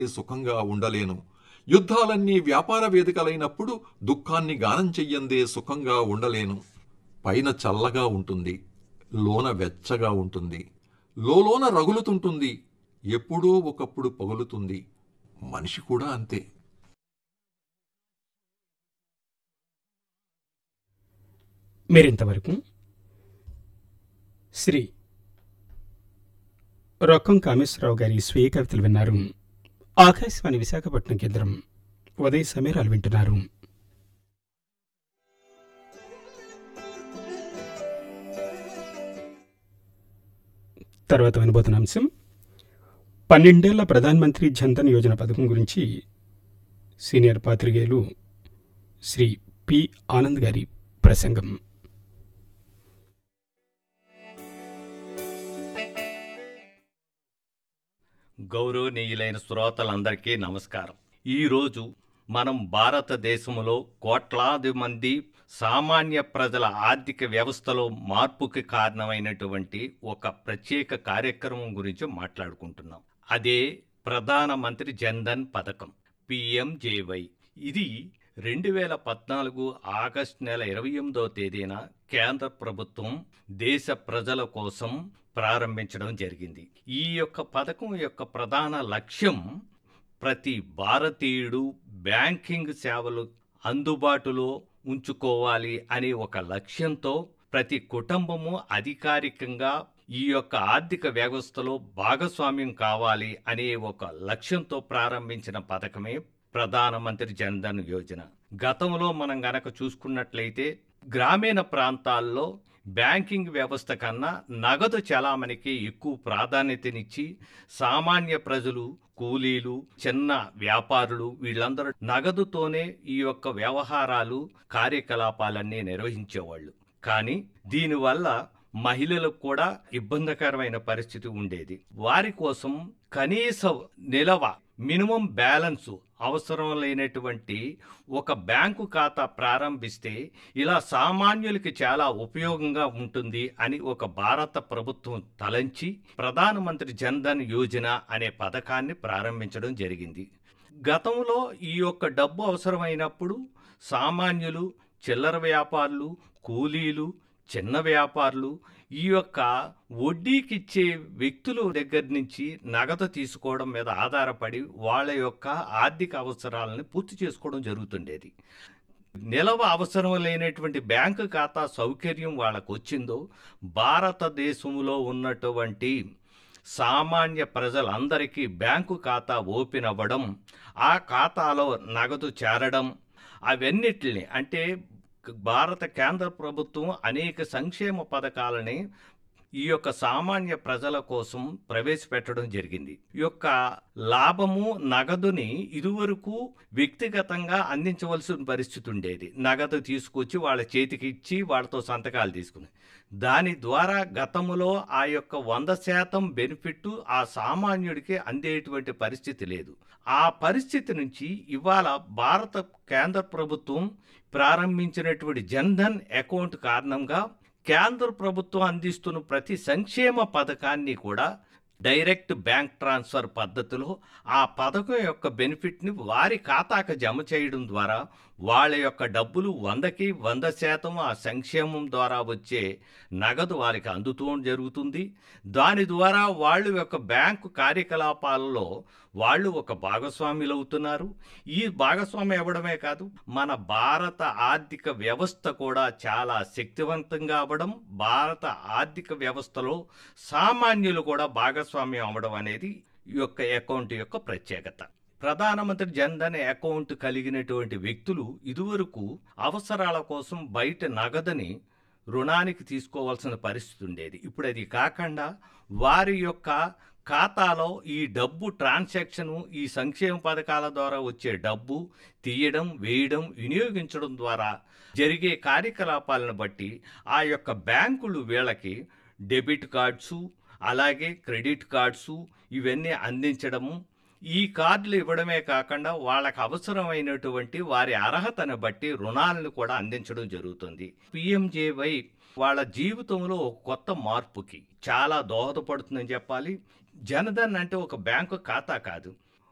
సుఖంగా ఉండలేను యుద్ధాలన్నీ వ్యాపార వేదికలైనప్పుడు దుఃఖాన్ని గానం చెయ్యందే సుఖంగా ఉండలేను పైన చల్లగా ఉంటుంది లోన వెచ్చగా ఉంటుంది లోలోన రగులుతుంటుంది ఎప్పుడో ఒకప్పుడు పగులుతుంది మనిషి కూడా అంతే మీరింతవరకు శ్రీ రొక్కం కామేశ్వరరావు గారి స్వీయ కవితలు విన్నారు ఆకాశవాణి విశాఖపట్నం కేంద్రం ఉదయ సమీరాలు వింటున్నారు తర్వాత వినబోతున్న అంశం పన్నెండేళ్ల ప్రధానమంత్రి జన్ధన్ యోజన పథకం గురించి సీనియర్ పాత్రికేయులు శ్రీ పి ఆనంద్ గారి ప్రసంగం గౌరవనీయులైన శ్రోతలందరికీ నమస్కారం ఈరోజు మనం భారతదేశంలో కోట్లాది మంది సామాన్య ప్రజల ఆర్థిక వ్యవస్థలో మార్పుకి కారణమైనటువంటి ఒక ప్రత్యేక కార్యక్రమం గురించి మాట్లాడుకుంటున్నాం అదే ప్రధానమంత్రి జన్ధన్ పథకం పిఎంజేవై ఇది రెండు వేల పద్నాలుగు ఆగస్టు నెల ఇరవై ఎనిమిదో తేదీన కేంద్ర ప్రభుత్వం దేశ ప్రజల కోసం ప్రారంభించడం జరిగింది ఈ యొక్క పథకం యొక్క ప్రధాన లక్ష్యం ప్రతి భారతీయుడు బ్యాంకింగ్ సేవలు అందుబాటులో ఉంచుకోవాలి అనే ఒక లక్ష్యంతో ప్రతి కుటుంబము అధికారికంగా ఈ యొక్క ఆర్థిక వ్యవస్థలో భాగస్వామ్యం కావాలి అనే ఒక లక్ష్యంతో ప్రారంభించిన పథకమే ప్రధానమంత్రి జన్ధన్ యోజన గతంలో మనం గనక చూసుకున్నట్లయితే గ్రామీణ ప్రాంతాల్లో బ్యాంకింగ్ వ్యవస్థ కన్నా నగదు చలామణికి ఎక్కువ ప్రాధాన్యతనిచ్చి సామాన్య ప్రజలు కూలీలు చిన్న వ్యాపారులు వీళ్ళందరూ నగదుతోనే ఈ యొక్క వ్యవహారాలు కార్యకలాపాలన్నీ నిర్వహించేవాళ్ళు కానీ దీనివల్ల మహిళలకు కూడా ఇబ్బందికరమైన పరిస్థితి ఉండేది వారి కోసం కనీస నిలవ మినిమం బ్యాలెన్స్ అవసరం లేనటువంటి ఒక బ్యాంకు ఖాతా ప్రారంభిస్తే ఇలా సామాన్యులకి చాలా ఉపయోగంగా ఉంటుంది అని ఒక భారత ప్రభుత్వం తలంచి ప్రధానమంత్రి జన్ధన్ యోజన అనే పథకాన్ని ప్రారంభించడం జరిగింది గతంలో ఈ యొక్క డబ్బు అవసరమైనప్పుడు సామాన్యులు చిల్లర వ్యాపారులు కూలీలు చిన్న వ్యాపారులు ఈ యొక్క వడ్డీకిచ్చే వ్యక్తుల దగ్గర నుంచి నగదు తీసుకోవడం మీద ఆధారపడి వాళ్ళ యొక్క ఆర్థిక అవసరాలను పూర్తి చేసుకోవడం జరుగుతుండేది నిలవ అవసరం లేనటువంటి బ్యాంకు ఖాతా సౌకర్యం వాళ్ళకు వచ్చిందో భారతదేశంలో ఉన్నటువంటి సామాన్య ప్రజలందరికీ బ్యాంకు ఖాతా ఓపెన్ అవ్వడం ఆ ఖాతాలో నగదు చేరడం అవన్నిటిని అంటే భారత కేంద్ర ప్రభుత్వం అనేక సంక్షేమ పథకాలని ఈ యొక్క సామాన్య ప్రజల కోసం ప్రవేశపెట్టడం జరిగింది ఈ యొక్క లాభము నగదుని ఇదివరకు వ్యక్తిగతంగా అందించవలసిన పరిస్థితి ఉండేది నగదు తీసుకొచ్చి వాళ్ళ చేతికి ఇచ్చి వాళ్ళతో సంతకాలు తీసుకుని దాని ద్వారా గతంలో ఆ యొక్క వంద శాతం బెనిఫిట్ ఆ సామాన్యుడికి అందేటువంటి పరిస్థితి లేదు ఆ పరిస్థితి నుంచి ఇవాళ భారత కేంద్ర ప్రభుత్వం ప్రారంభించినటువంటి జన్ధన్ అకౌంట్ కారణంగా కేంద్ర ప్రభుత్వం అందిస్తున్న ప్రతి సంక్షేమ పథకాన్ని కూడా డైరెక్ట్ బ్యాంక్ ట్రాన్స్ఫర్ పద్ధతిలో ఆ పథకం యొక్క బెనిఫిట్ని వారి ఖాతాకు జమ చేయడం ద్వారా వాళ్ళ యొక్క డబ్బులు వందకి వంద శాతం ఆ సంక్షేమం ద్వారా వచ్చే నగదు వారికి అందుతూ జరుగుతుంది దాని ద్వారా వాళ్ళు యొక్క బ్యాంకు కార్యకలాపాలలో వాళ్ళు ఒక భాగస్వాములు అవుతున్నారు ఈ భాగస్వామి అవ్వడమే కాదు మన భారత ఆర్థిక వ్యవస్థ కూడా చాలా శక్తివంతంగా అవ్వడం భారత ఆర్థిక వ్యవస్థలో సామాన్యులు కూడా భాగస్వామ్యం అవ్వడం అనేది ఈ యొక్క అకౌంట్ యొక్క ప్రత్యేకత ప్రధానమంత్రి జన్ధన్ అకౌంట్ కలిగినటువంటి వ్యక్తులు ఇదివరకు అవసరాల కోసం బయట నగదని రుణానికి తీసుకోవాల్సిన పరిస్థితి ఉండేది ఇప్పుడు అది కాకుండా వారి యొక్క ఖాతాలో ఈ డబ్బు ట్రాన్సాక్షన్ ఈ సంక్షేమ పథకాల ద్వారా వచ్చే డబ్బు తీయడం వేయడం వినియోగించడం ద్వారా జరిగే కార్యకలాపాలను బట్టి ఆ యొక్క బ్యాంకులు వీళ్ళకి డెబిట్ కార్డ్సు అలాగే క్రెడిట్ కార్డ్సు ఇవన్నీ అందించడము ఈ కార్డులు ఇవ్వడమే కాకుండా వాళ్ళకి అవసరమైనటువంటి వారి అర్హతను బట్టి రుణాలను కూడా అందించడం జరుగుతుంది పిఎంజేవై వాళ్ళ జీవితంలో ఒక కొత్త మార్పుకి చాలా దోహదపడుతుందని చెప్పాలి జనధన్ అంటే ఒక బ్యాంకు ఖాతా కాదు